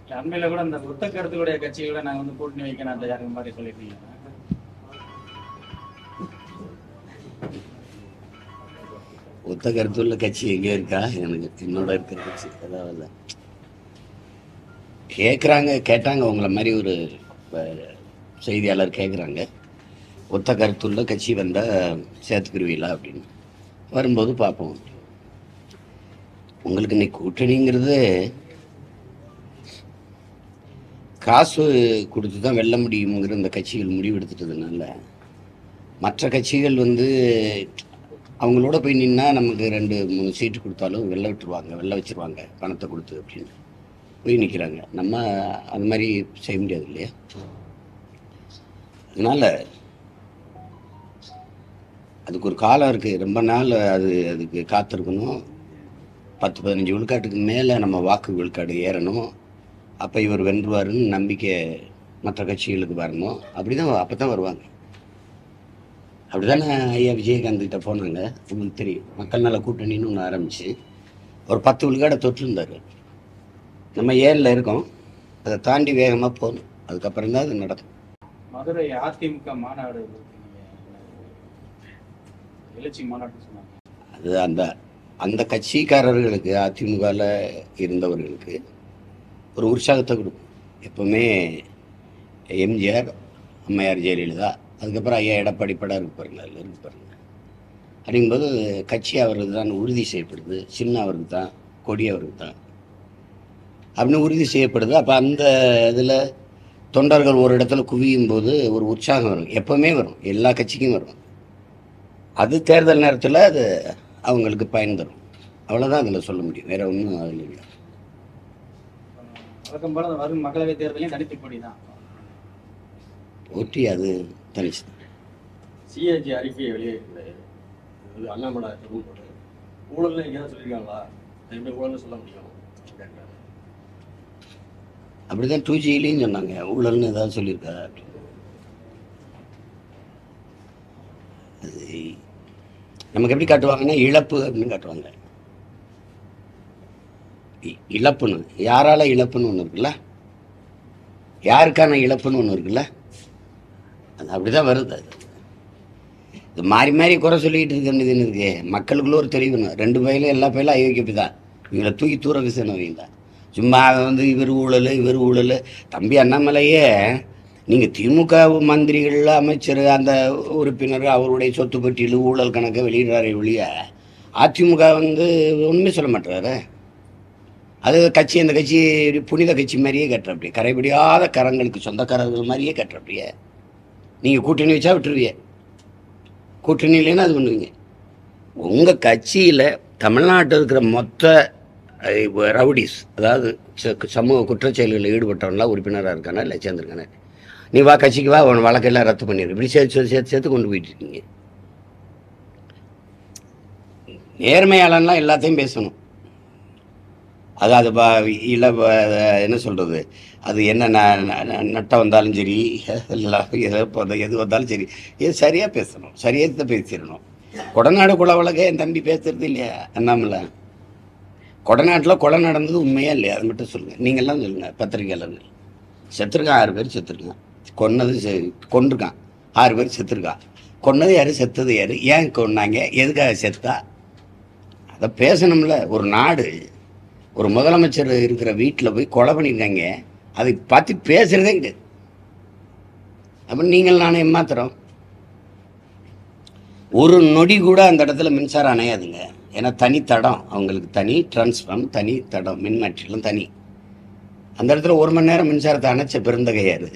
அண்மையில கூட இந்த ஒத்த கருத்துடைய கட்சிகளை நாங்க வந்து கூட்டணி வைக்க நான் தயார் மாதிரி சொல்லிருக்கீங்க ஒத்த கருத்துள்ள கட்சி எங்கே இருக்கா எனக்கு என்னோட இருக்கிற கட்சி அதாவது கேட்குறாங்க கேட்டாங்க உங்களை மாதிரி ஒரு அஹ், செய்தியாளர் கேட்குறாங்க ஒத்த கருத்துள்ள கட்சி வந்தால் சேர்த்துக்கிருவீங்களா அப்படின்னு வரும்போது பார்ப்போம் உங்களுக்கு இன்னைக்கு கூட்டணிங்கிறது காசு கொடுத்து தான் வெல்ல முடியுங்கிற இந்த கட்சிகள் முடிவெடுத்துட்டதுனால மற்ற கட்சிகள் வந்து அவங்களோட போய் நின்னா நமக்கு ரெண்டு மூணு சீட்டு கொடுத்தாலும் வெளில விட்டுருவாங்க வெளில வச்சிருவாங்க பணத்தை கொடுத்து அப்படின்னு போய் நிற்கிறாங்க நம்ம அது மாதிரி செய்ய முடியாது இல்லையா அதனால அதுக்கு ஒரு காலம் இருக்குது ரொம்ப நாள் அது அதுக்கு காத்திருக்கணும் பத்து பதினஞ்சு விழுக்காட்டுக்கு மேலே நம்ம வாக்கு விழுக்காடு ஏறணும் அப்போ இவர் வென்றுவாருன்னு நம்பிக்கை மற்ற கட்சிகளுக்கு வரணும் அப்படி தான் அப்போ தான் வருவாங்க அப்படிதானே ஐயா விஜயகாந்த் கிட்ட போனாங்க உங்களுக்கு தெரியும் மக்கள் நல கூட்டணின்னு ஒன்று ஆரம்பிச்சு ஒரு பத்து விழுக்காடை தொட்டிருந்தார் நம்ம ஏழில் இருக்கோம் அதை தாண்டி வேகமாக போகணும் அதுக்கப்புறம் தான் அது நடக்கும் மதுரை அதிமுக மாநாடு எழுச்சி மாநாடு சொன்னாங்க அது அந்த அந்த கட்சிக்காரர்களுக்கு அதிமுகவில் இருந்தவர்களுக்கு ஒரு உற்சாகத்தை கொடுக்கும் எப்பவுமே எம்ஜிஆர் அம்மையார் ஜெயலலிதா அதுக்கப்புறம் ஐயா எடப்பாடி படம் இருக்கு பாருங்க அதில் இருக்கு பாருங்க அப்படிங்கும்போது கட்சி அவருக்கு தான் உறுதி செய்யப்படுது சின்ன அவருக்கு தான் கொடி அவருக்கு தான் அப்படின்னு உறுதி செய்யப்படுது அப்போ அந்த இதில் தொண்டர்கள் ஒரு இடத்துல குவியும் போது ஒரு உற்சாகம் வரும் எப்பவுமே வரும் எல்லா கட்சிக்கும் வரும் அது தேர்தல் நேரத்தில் அது அவங்களுக்கு பயன் தரும் அவ்வளோதான் அதில் சொல்ல முடியும் வேற ஒன்றும் அதில் இல்லை வழக்கம் போல அந்த வரும் மக்களவை தேர்தலையும் தனித்து போட்டி தான் போட்டி அது தனிச்சு சிஏஜி அறிக்கையை வெளியிட்டிருந்தாரு இது அண்ணாமலை போட்டு ஊழல்னு எங்கேயாவது சொல்லியிருக்காங்களா அது எப்படி ஊழல்னு சொல்ல முடியும் அப்படின்றாரு. அப்படி தான் டூ ஜிலையும் சொன்னாங்க ஊழல்னு ஏதாவது சொல்லியிருக்கா அப்படின்னு. அது நமக்கு எப்படி காட்டுவாங்கன்னா இழப்பு அப்படின்னு காட்டுவாங்க இ- இழப்புன்னு யாரால இழப்புன்னு ஒன்று இருக்குல்ல யாருக்கான இழப்புன்னு ஒன்று இருக்குல்ல அது அப்படிதான் வருது அது இது மாறி மாறி குறை சொல்லிக்கிட்டு இருக்க வேண்டியதுன்னு இருக்கு மக்களுக்குள்ள ஒரு தெளிவுணும் ரெண்டு பயிலும் எல்லா பயிலும் ஐயோக்கியப்பி தான் இவங்களை தூக்கி தூர வீசணும் தான் சும்மா வந்து இவர் ஊழல் இவர் ஊழல் தம்பி அண்ணாமலையே நீங்கள் திமுக மந்திரிகள் அமைச்சர் அந்த உறுப்பினர் அவருடைய சொத்து பட்டியல் ஊழல் கணக்கை வெளியிடுறாரே ஒழிய அதிமுக வந்து ஒன்றுமே சொல்ல மாட்டாரு அது கட்சி அந்த கட்சி புனித கட்சி மாதிரியே கட்டுறப்படி கரைபிடியாத கரங்களுக்கு சொந்தக்காரர்கள் மாதிரியே கட்டுறப்படியே நீங்கள் கூட்டணி வச்சா விட்டுருவீங்க கூட்டணி இல்லைன்னா அது பண்ணுவீங்க உங்கள் கட்சியில் தமிழ்நாட்டில் இருக்கிற மொத்த அஹ், ரவுடிஸ் அதாவது ச- சமூக குற்றச்செயல்களில் ஈடுபட்டவன்லாம் உறுப்பினராக இருக்கானா இல்லை சேர்ந்துருக்கானே நீ வா கட்சிக்கு வா உன் வழக்கெல்லாம் ரத்து பண்ணிடு இப்படி சேர்த்து சேர்த்து சேர்த்து சேர்த்து கொண்டு போயிட்டு இருக்கீங்க நேர்மையாளன்லாம் எல்லாத்தையும் பேசணும் அது அது ப- இல்ல ப- என்ன சொல்கிறது அது என்ன ந- ந- ந- நட்டம் வந்தாலும் சரி எல்லாம் எது போத- எது வந்தாலும் சரி இது சரியாக பேசணும் சரியாக தான் பேசிடணும் கொடநாடு குல வழக்க என் தம்பி பேசுறது இல்லையா அண்ணாமலை கொடநாட்டில் கொலை நடந்தது உண்மையா இல்லையா அது மட்டும் சொல்லுங்கள் நீங்கள்லாம் சொல்லுங்கள் பத்திரிகையாளர்கள் செத்துருக்கான் ஆறு பேர் செத்துருக்கான் கொன்னது செ- கொன்றுக்கான் ஆறு பேர் செத்துருக்கான் கொன்னது யாரு செத்தது யாரு ஏன் கொன்னாங்க எதுக்காக செத்தா அதை பேசணும்ல ஒரு நாடு ஒரு முதலமைச்சர் இருக்கிற வீட்டில் போய் கொலை பண்ணியிருக்காங்க அதை பற்றி பேசுறதே கிடையாது அப்போ நீங்கள் நானே ஏமாத்துறோம் ஒரு நொடி கூட அந்த இடத்துல மின்சாரம் அணையாதுங்க ஏன்னா தனி தடம் அவங்களுக்கு தனி டிரான்ஸ்ஃபார்ம் தனி தடம் மின்மாற்றிலாம் தனி அந்த இடத்துல ஒரு மணி நேரம் மின்சாரத்தை அணைச்ச பெருந்தகையாரு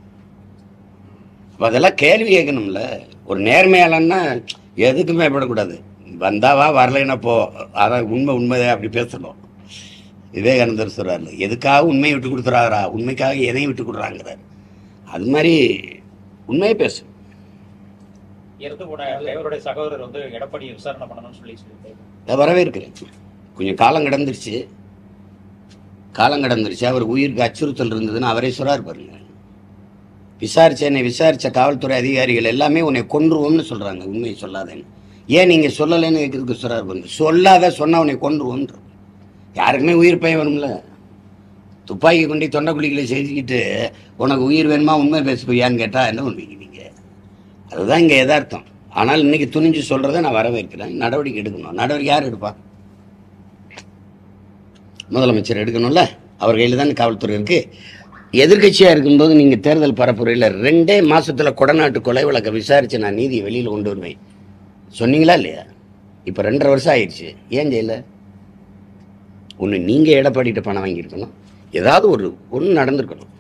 அப்ப அதெல்லாம் கேள்வி கேட்கணும்ல ஒரு நேர்மையாளன்னா எதுக்குமே பயப்படக்கூடாது வந்தாவா வரலைன்னா போ அதான் உண்மை உண்மைதான் அப்படி பேசணும் விவேகானந்தர் சொல்றாரு எதுக்காக உண்மையை விட்டு கொடுத்துறாரா உண்மைக்காக எதையும் விட்டு கொடுறாங்கிறார் அது மாதிரி உண்மையை பேசு இறந்து போன இவருடைய சகோதரர் வந்து எடப்பாடியை விசாரணை பண்ணணும்னு சொல்லி சொல்லியிருக்காரு இதை வரவேற்கிறேன் கொஞ்சம் காலம் கடந்துருச்சு காலம் கடந்துருச்சு அவர் உயிருக்கு அச்சுறுத்தல் இருந்ததுன்னு அவரே சொல்றாரு பாருங்க விசாரிச்ச என்னை விசாரிச்ச காவல்துறை அதிகாரிகள் எல்லாமே உன்னை கொன்றுவோம்னு சொல்றாங்க உண்மையை சொல்லாதேன்னு ஏன் நீங்க சொல்லலைன்னு கேட்கறதுக்கு சொல்றாரு பாருங்க சொல்லாத சொன்னா உன்னை கொன்றுவோன்ற யாருக்குமே உயிர் பயம் வரும்ல துப்பாக்கி கொண்டு தொண்டைக்குழிகளை செஞ்சுக்கிட்டு உனக்கு உயிர் வேணுமா உண்மை பேசுவியான்னு கேட்டால் என்ன பண்ணுவீங்க நீங்கள் அதுதான் இங்கே யதார்த்தம் ஆனால் இன்னைக்கு துணிஞ்சு சொல்கிறத நான் வரவேற்கிறேன் நடவடிக்கை எடுக்கணும் நடவடிக்கை யார் எடுப்பா முதலமைச்சர் எடுக்கணும்ல அவர் கையில் தான் காவல்துறை இருக்கு எதிர்க்கட்சியாக இருக்கும்போது நீங்கள் தேர்தல் பரப்புரையில் ரெண்டே மாசத்துல கொடநாட்டு கொலை வழக்கை விசாரித்து நான் நீதியை வெளியில் கொண்டு வருவேன் சொன்னீங்களா இல்லையா இப்போ ரெண்டரை வருஷம் ஆயிடுச்சு ஏன் செய்யல ஒன்று நீங்கள் எடப்பாடிட்ட பணம் வாங்கியிருக்கணும் ஏதாவது ஒரு ஒன்று நடந்திருக்கணும்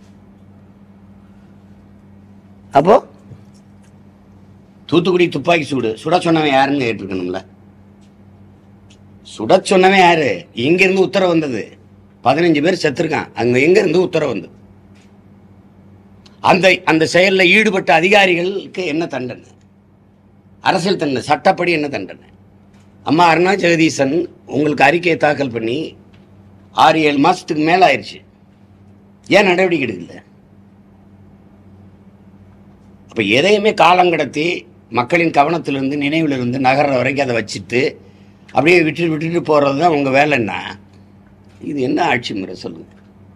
அப்போ தூத்துக்குடி துப்பாக்கி சூடு சுட சொன்னவன் யாருன்னு கேட்டிருக்கணும்ல சுட சொன்னவன் யாரு எங்க இருந்து உத்தரவு வந்தது பதினஞ்சு பேர் செத்துருக்கான் அங்க எங்க இருந்து உத்தரவு வந்தது அந்த அந்த செயல்ல ஈடுபட்ட அதிகாரிகளுக்கு என்ன தண்டனை அரசியல் தண்டனை சட்டப்படி என்ன தண்டனை அம்மா அருணா ஜெகதீசன் உங்களுக்கு அறிக்கையை தாக்கல் பண்ணி ஆறு ஏழு மாசத்துக்கு மேல ஆயிடுச்சு ஏன் நடவடிக்கை எடுக்கல அப்ப எதையுமே காலங்கடத்தி மக்களின் கவனத்திலிருந்து நினைவிலிருந்து நகர்ற வரைக்கும் அதை வச்சுட்டு அப்படியே விட்டுட்டு விட்டுட்டு போறது தான் உங்க வேலைன்னா இது என்ன ஆட்சி முறை சொல்லுங்க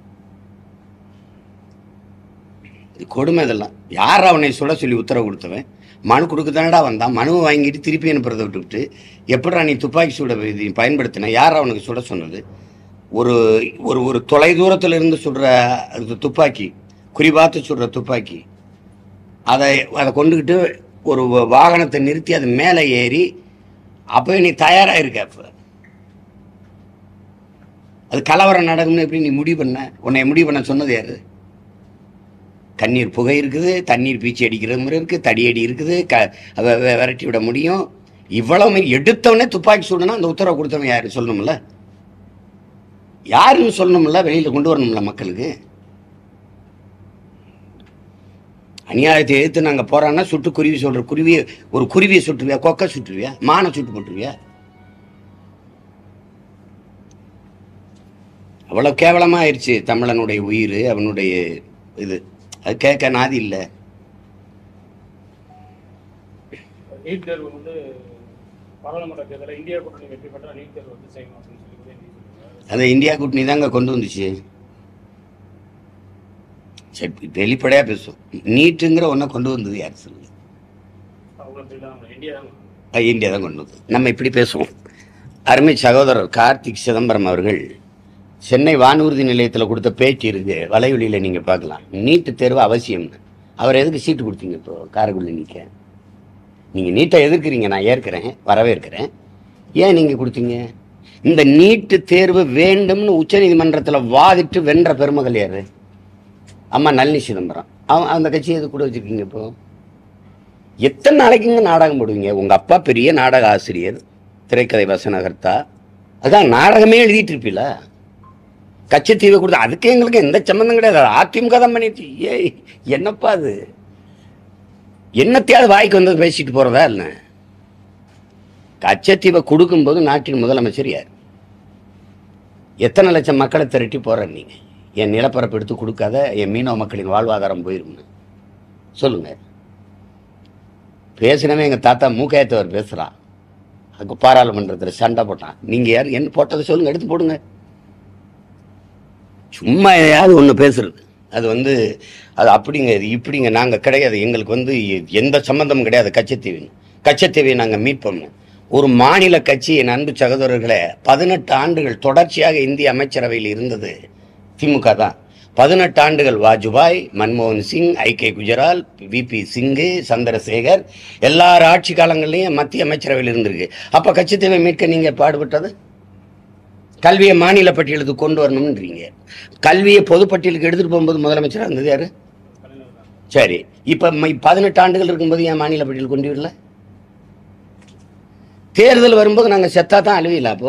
இது கொடுமை இதெல்லாம் யார் அவனை சுட சொல்லி உத்தரவு கொடுத்தவன் மனு கொடுக்க தானடா வந்தான் மனுவை வாங்கிட்டு திருப்பி அனுப்புறதை விட்டுவிட்டு எப்படிடா நீ துப்பாக்கி சூட இது பயன்படுத்தின யார் அவனுக்கு சுட சொன்னது ஒரு ஒரு ஒரு தொலை தூரத்துல இருந்து சுடுற அது துப்பாக்கி குறிபார்த்து சுடுற துப்பாக்கி அதை அதை கொண்டுக்கிட்டு ஒரு வ- வாகனத்தை நிறுத்தி அது மேலே ஏறி அப்போ நீ தயாராக இருக்க அப்போ அது கலவரம் நடக்கும்னு எப்படி நீ முடிவு பண்ண உன்னை முடிவு பண்ண சொன்னது யாரு கண்ணீர் புகை இருக்குது தண்ணீர் பீச்சி அடிக்கிற மாதிரி இருக்குது தடியடி இருக்குது க அதை வெ- விரட்டி விட முடியும் இவ்வளவு மாரி எடுத்தவனே துப்பாக்கி சூடுனா அந்த உத்தரவு கொடுத்தவன் யாரு சொல்லணும்ல யாருன்னு சொல்லணும்ல வெளியில் கொண்டு வரணும்ல மக்களுக்கு அநியாயத்தை எதிர்த்து நாங்கள் போறோம்னா சுட்டு குருவி சொல்ற குருவியை ஒரு குருவியை சுட்டுருவியா கொக்கை சுட்டுருவியா மானை சுட்டு போட்டுருவியா அவ்வளோ கேவலமா ஆயிடுச்சு தமிழனுடைய உயிர் அவனுடைய இது அது கேட்க நாதி இல்லை நீட் தேர்வு வந்து பாராளுமன்ற தேர்தலில் இந்தியா கூட்டணி வெற்றி பெற்றால் நீட் தேர்வு வந்து செய்யணும் அப்படின்னு சொல்லி உதயநிதி சொல்றாரு. அதை இந்தியா கூட்டணி தாங்க கொண்டு வந்துச்சு சரி வெளிப்படையாக பேசும் நீட்டுங்கிற ஒன்றை கொண்டு வந்தது யார் சொல்லுங்க அவ்வளோ தெரியல நம்ம இந்தியா தான் அஹ் இந்தியா தான் கொண்டு வந்தது நம்ம இப்படி பேசுவோம் அருமை சகோதரர் கார்த்திக் சிதம்பரம் அவர்கள் சென்னை வானூர்தி நிலையத்தில் கொடுத்த பேட்டி இருக்கு வலைவெளியில் நீங்கள் பார்க்கலாம் நீட்டு தேர்வு அவசியம்னு அவர் எதுக்கு சீட்டு கொடுத்தீங்க இப்போ காரைக்குடியில் நிற்க நீங்கள் நீட்டை எதிர்க்கிறீங்க நான் ஏற்கிறேன் வரவேற்கிறேன் ஏன் நீங்கள் கொடுத்தீங்க இந்த நீட்டு தேர்வு வேண்டும்னு உச்சநீதிமன்றத்தில் வாதிட்டு வென்ற பெருமகள் யாரு அம்மா நளினி சிதம்பரம் அவன் அந்த கட்சியை எது கூட வச்சிருக்கீங்க இப்போ எத்தனை நாளைக்குங்க நாடகம் போடுவீங்க உங்க அப்பா பெரிய நாடக ஆசிரியர் திரைக்கதை வசனகர்த்தா அதான் நாடகமே எழுதிட்டு இருப்பீல கச்சத்தீவை கொடுத்து அதுக்கு எங்களுக்கு எந்த சம்மந்தம் கிடையாது அதிமுக தான் பண்ணிட்டு ஏய் என்னப்பா அது என்னத்தையாவது வாய்க்கு வந்தது பேசிட்டு போறதா இல்லை கச்சத்தீவை கொடுக்கும்போது நாட்டின் முதலமைச்சர் யார் எத்தனை லட்சம் மக்களை திரட்டி போற நீங்க என் நிலப்பரப்பு எடுத்து கொடுக்காத என் மீனவ மக்களின் வாழ்வாதாரம் போயிரும்னு சொல்லுங்க பேசினவே எங்க தாத்தா மூக்கையத்தவர் பேசுறான் அதுக்கு பாராளுமன்றத்தில் சண்டை போட்டான் நீங்க யார் என்ன போட்டதை சொல்லுங்க எடுத்து போடுங்க சும்மா எதையாவது ஒன்று பேசுறது அது வந்து அது அப்படிங்க இது இப்படிங்க நாங்கள் கிடையாது எங்களுக்கு வந்து எ- எந்த சம்மந்தமும் கிடையாது கச்சத்தீவின் கச்சத்தீவை நாங்கள் மீட்போம்னு ஒரு மாநில கட்சி என் அன்பு சகோதரர்களே பதினெட்டு ஆண்டுகள் தொடர்ச்சியாக இந்திய அமைச்சரவையில் இருந்தது திமுக தான் பதினெட்டு ஆண்டுகள் வாஜ்பாய் மன்மோகன் சிங் ஐ கே குஜரால் விபி சிங்கு சந்திரசேகர் எல்லார் ஆட்சி காலங்கள்லையும் மத்திய அமைச்சரவையில் இருந்திருக்கு அப்போ கட்சித்தேவை மீட்க நீங்கள் பாடுபட்டது கல்வியை மாநில பட்டியலுக்கு கொண்டு வரணும்ன்றீங்க கல்வியை பொதுப்பட்டியலுக்கு எடுத்துட்டு போகும்போது முதலமைச்சராக இருந்தது யாரு சரி இப்போ பதினெட்டு ஆண்டுகள் இருக்கும்போது ஏன் மாநில பட்டியல் கொண்டு வரல தேர்தல் வரும்போது நாங்கள் செத்தா தான் அழுவில அப்போ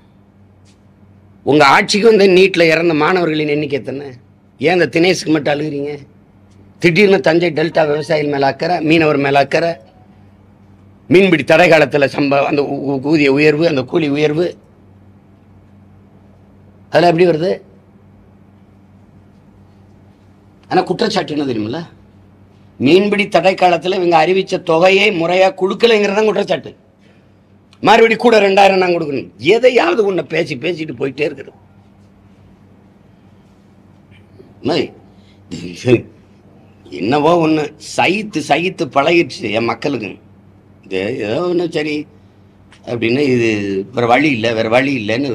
உங்க ஆட்சிக்கு வந்து நீட்ல இறந்த மாணவர்களின் எண்ணிக்கை எத்தனை ஏன் இந்த தினேஷுக்கு மட்டும் அழுகுறீங்க திடீர்னு தஞ்சை டெல்டா விவசாயிகள் மேல அக்கறை மீனவர் மேல அக்கறை மீன்பிடி தடை காலத்தில் சம்ப அந்த ஊ- ஊ- ஊதிய உயர்வு அந்த கூலி உயர்வு அதெல்லாம் எப்படி வருது ஆனா குற்றச்சாட்டு என்ன தெரியுமில்ல மீன்பிடி தடை காலத்தில் இவங்க அறிவிச்ச தொகையை முறையா கொடுக்கலைங்கிறது தான் குற்றச்சாட்டு மறுபடி கூட ரெண்டாயிரம் நான் கொடுக்கணும் எதையாவது ஒன்று பேசி பேசிட்டு போயிட்டே இருக்கிறது அம்மாய், இது என்னவோ ஒன்று சகித்து சகித்து பழகிடுச்சு என் மக்களுக்கு இது ஏதோ ஒன்று சரி அப்படின்னு இது வேற வழி இல்லை வேற வழி இல்லைன்னு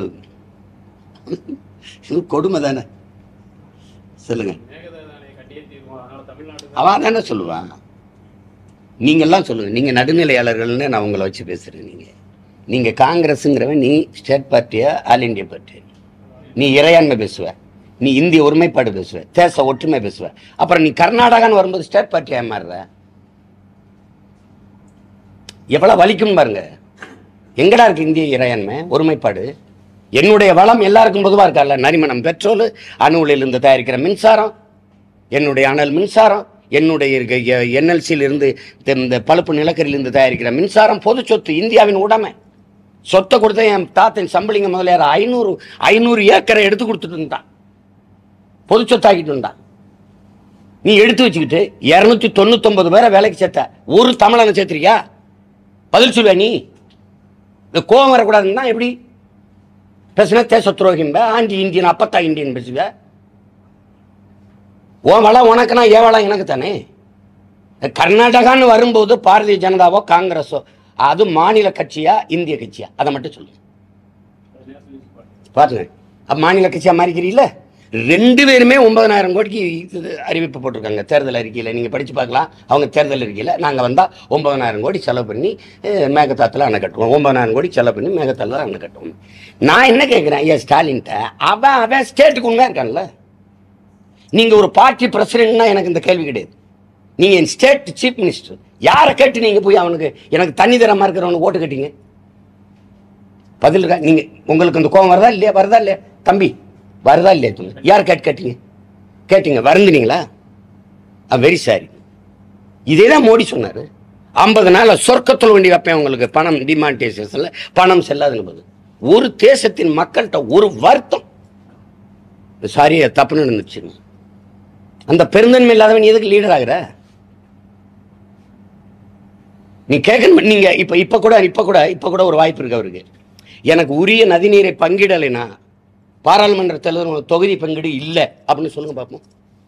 இது கொடுமை தானே சொல்லுங்க மேகதாதானை கட்டியே தீர்வோம் அதனால தமிழ்நாடு அவன் தானே சொல்லுவான் நீங்கெல்லாம் சொல்லுங்க நீங்க நடுநிலையாளர்கள்னு நான் உங்களை வச்சு பேசுறேன் நீங்க நீங்க காங்கிரஸுங்கிறவன் நீ ஸ்டேட் பார்ட்டியா ஆல் இந்தியா பார்ட்டி நீ இறையாண்மை பேசுவ நீ இந்திய ஒருமைப்பாடு பேசுவ தேச ஒற்றுமை பேசுவ அப்புறம் நீ கர்நாடகான்னு வரும்போது ஸ்டேட் பார்ட்டியா மாறுற எவ்வளவு வலிக்கும் பாருங்க எங்கடா இருக்கு இந்திய இறையாண்மை ஒருமைப்பாடு என்னுடைய வளம் எல்லாருக்கும் பொதுவா இருக்கா நரிமணம் பெட்ரோல் அணு உலையிலிருந்து தயாரிக்கிற மின்சாரம் என்னுடைய அனல் மின்சாரம் என்னுடைய என்எல்சியில் இருந்து இந்த- இந்த பழுப்பு நிலக்கரியிலிருந்து தயாரிக்கிற மின்சாரம் பொது சொத்து இந்தியாவின் உடைமை சொத்தை கொடுத்த என் தாத்தன் சம்பளிங்க முதலியார் ஐநூறு ஐநூறு ஏக்கரை எடுத்து கொடுத்துட்டு இருந்தான் பொது சொத்தாக்கிட்டு இருந்தான் நீ எடுத்து வச்சுக்கிட்டு இரநூத்தி தொண்ணூத்தொன்பது பேரை வேலைக்கு சேர்த்த ஒரு தமிழனை சேர்த்திருக்கியா பதில் சொல்லுவ நீ இந்த கோவம் வரக்கூடாதுன்னா எப்படி பேசுனா தேச துரோகிம்ப ஆண்டி இந்தியன் அப்பத்தா இந்தியன் பேசுவ உன் வளம் உனக்குனா என் வளம் எனக்கு தானே கர்நாடகான்னு வரும்போது பாரதிய ஜனதாவோ காங்கிரஸோ அது மாநில கட்சியா இந்திய கட்சியா அதை மட்டும் சொல்லுங்க பாருங்க அப்ப மாநில கட்சியா மாறிக்கிறீல்ல ரெண்டு பேருமே ஒன்பதனாயிரம் கோடிக்கு இது அறிவிப்பு போட்டிருக்காங்க தேர்தல் அறிக்கையில் நீங்கள் படித்து பார்க்கலாம் அவங்க தேர்தல் அறிக்கையில் நாங்கள் வந்தால் ஒன்பதனாயிரம் கோடி செலவு பண்ணி அஹ், மேகதாத்துல அணை கட்டுவோம் ஒன்பதனாயிரம் கோடி செலவு பண்ணி மேகத்தாத்துல அணை கட்டுவோம் நான் என்ன கேட்குறேன் ஐயா ஸ்டாலின்ட்ட அவன் அவன் ஸ்டேட்டுக்கு உண்மையாக இருக்கான்ல நீங்கள் ஒரு பார்ட்டி பிரசிடென்ட்னா எனக்கு இந்த கேள்வி கிடையாது நீங்கள் என் ஸ்டேட் சீஃப் மினிஸ்டர் யாரை கேட்டு நீங்கள் போய் அவனுக்கு எனக்கு தண்ணி தரமா இருக்கிறவனுக்கு ஓட்டு கட்டிங்க பதில் இருக்கா நீங்க உங்களுக்கு அந்த கோவம் வருதா இல்லையா வருதா இல்லையா தம்பி வருதா இல்லையா சொல்லுங்க யார் கேட்டு கேட்டீங்க கேட்டீங்க வருந்துனீங்களா வெரி சாரி இதே தான் மோடி சொன்னாரு ஐம்பது நாள் சொர்க்கத்தில் வண்டி வைப்பேன் உங்களுக்கு பணம் டிமானிட்டைசேஷன்ல பணம் செல்லாதுங்க போது ஒரு தேசத்தின் மக்கள்கிட்ட ஒரு வருத்தம் சாரி தப்பு நடந்துச்சு அந்த பெருந்தன்மை இல்லாதவன் எதுக்கு லீடர் ஆகுற நீ கேட்கணும் நீங்க இப்ப இப்ப கூட இப்ப கூட இப்ப கூட ஒரு வாய்ப்பு இருக்கு அவருக்கு எனக்கு உரிய நதிநீரை பங்கிடலைனா பாராளுமன்ற தேர்தல் தொகுதி பங்கீடு இல்லை அப்படின்னு சொல்லுங்க பார்ப்போம்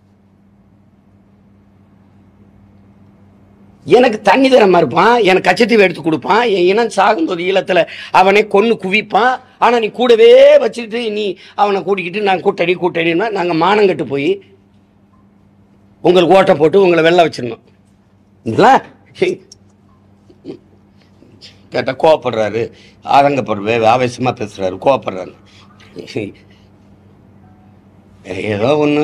எனக்கு தண்ணி தரமா இருப்பான் எனக்கு கச்சத்தீவு எடுத்து கொடுப்பான் என் இனம் சாகும்போது ஈழத்துல அவனை கொன்னு குவிப்பான் ஆனா நீ கூடவே வச்சுக்கிட்டு நீ அவனை கூட்டிக்கிட்டு நான் கூட்டடி கூட்டடினா நாங்க மானங்கட்டு போய் உங்களுக்கு ஓட்டை போட்டு உங்களை வெள்ள வச்சிடணும் இதெல்லாம் கேட்டால் கோவப்படுறாரு ஆதங்கப்படுறாரு ஆவேசமாக பேசுகிறாரு கோவப்படுறாரு ஏதோ ஒன்று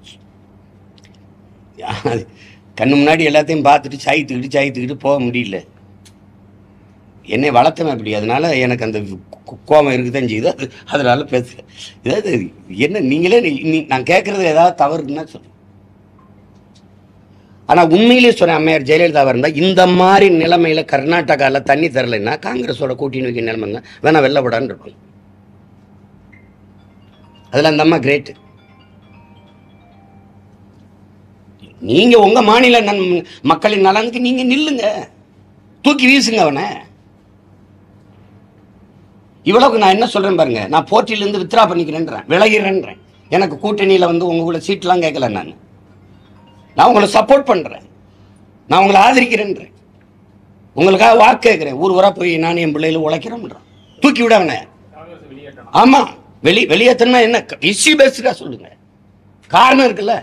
கண்ணு முன்னாடி எல்லாத்தையும் பார்த்துட்டு சாய்த்துக்கிட்டு சாய்த்துக்கிட்டு போக முடியல என்னை வளர்த்தவன் அப்படி அதனால எனக்கு அந்த கோ- கோபம் இருக்குதான் செய்யுது அது அதனால பேசுகிறேன் ஏதாவது என்ன நீங்களே நீ- நீ- நான் கேட்குறது ஏதாவது தவறுன்னா சொல்லு ஆனா உண்மையிலேயே சொல்றேன் அம்மையார் ஜெயலலிதா இருந்தா இந்த மாதிரி நிலைமையில கர்நாடகால தண்ணி தரலைன்னா காங்கிரஸோட கூட்டணி வைக்க நிலைமை இருந்தா வேணா வெளில விடான்னு இருக்கும் அதுல அந்த அம்மா கிரேட் நீங்க உங்க மாநில நன் மக்களின் நலனுக்கு நீங்க நில்லுங்க தூக்கி வீசுங்க அவனை இவ்வளவுக்கு நான் என்ன சொல்றேன் பாருங்க நான் போட்டியிலிருந்து வித்ரா பண்ணிக்கிறேன்றேன் விலகிறேன்றேன் எனக்கு கூட்டணியில வந்து உங்க கூட சீட்லாம் கேட்கல நான் நான் உங்களை சப்போர்ட் பண்றேன் நான் உங்களை ஆதரிக்கிறேன்றேன் உங்களுக்காக வாக்கு கேட்கிறேன் ஊர் ஊரா போய் நான் என் பிள்ளைகளை உழைக்கிறோம்ன்றான் தூக்கி விட அவனை காங்கிரஸ் வெளியேற்றணும் ஆமா வெளி வெளியேற்றனா என்ன இஷ்யூ பேஸ்டா சொல்லுங்க காரணம் இருக்குல்ல